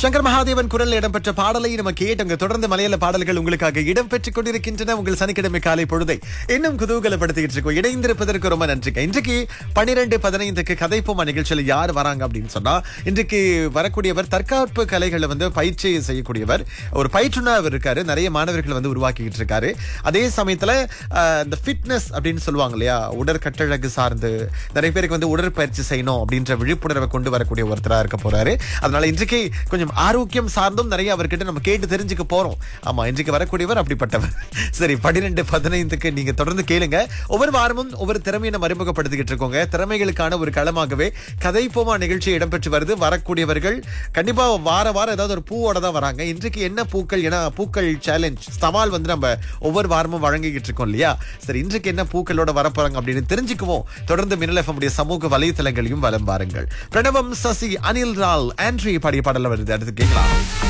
சங்கர் மகாதேவன் குரல் இடம்பெற்ற பாடலை நம்ம கேட்டோங்க தொடர்ந்து மலையாள பாடல்கள் உங்களுக்காக இடம்பெற்றுக் கொண்டிருக்கின்றன உங்கள் சனிக்கிழமை காலை பொழுதை இன்னும் குதூகலப்படுத்திக்கிட்டு இருக்கோம் இணைந்திருப்பதற்கு ரொம்ப நன்றிங்க இன்றைக்கு பன்னிரெண்டு பதினைந்துக்கு கதைப்போமா நிகழ்ச்சியில் யார் வராங்க அப்படின்னு சொன்னா இன்றைக்கு வரக்கூடியவர் தற்காப்பு கலைகளை வந்து பயிற்சி செய்யக்கூடியவர் ஒரு பயிற்றுனர் இருக்காரு நிறைய மாணவர்களை வந்து உருவாக்கிட்டு இருக்காரு அதே சமயத்துல அஹ், இந்த ஃபிட்னஸ் அப்படின்னு சொல்லுவாங்க இல்லையா உடற்கட்டழகு சார்ந்து நிறைய பேருக்கு வந்து உடற்பயிற்சி செய்யணும் அப்படின்ற விழிப்புணர்வை கொண்டு வரக்கூடிய ஒருத்தரா இருக்க போறாரு அதனால இன்றைக்கு கொஞ்சம் ஆரோக்கியம் சார்ந்தும் நிறைய அவர்கிட்ட நம்ம கேட்டு தெரிஞ்சுக்க போறோம் ஆமா இன்றைக்கு வரக்கூடியவர் அப்படிப்பட்டவர் சரி பன்னிரெண்டு பதினைந்துக்கு நீங்க தொடர்ந்து கேளுங்க ஒவ்வொரு வாரமும் ஒவ்வொரு திறமையை நம்ம அறிமுகப்படுத்திக்கிட்டு இருக்கோங்க திறமைகளுக்கான ஒரு களமாகவே கதைப்போமா நிகழ்ச்சி இடம்பெற்று வருது வரக்கூடியவர்கள் கண்டிப்பா வார வாரம் ஏதாவது ஒரு பூவோட தான் வராங்க இன்றைக்கு என்ன பூக்கள் ஏன்னா பூக்கள் சேலஞ்ச் சவால் வந்து நம்ம ஒவ்வொரு வாரமும் வழங்கிக்கிட்டு இருக்கோம் இல்லையா சரி இன்றைக்கு என்ன பூக்களோட வரப்போறாங்க அப்படின்னு தெரிஞ்சுக்குவோம் தொடர்ந்து மின்னல் FM உடைய சமூக வலைத்தளங்களையும் வலம் பாருங்கள் பிரணவம் சசி அனில் ரால் ஆண்ட்ரி பாடிய பாடல வருது அடுத்து கேட்கலாம்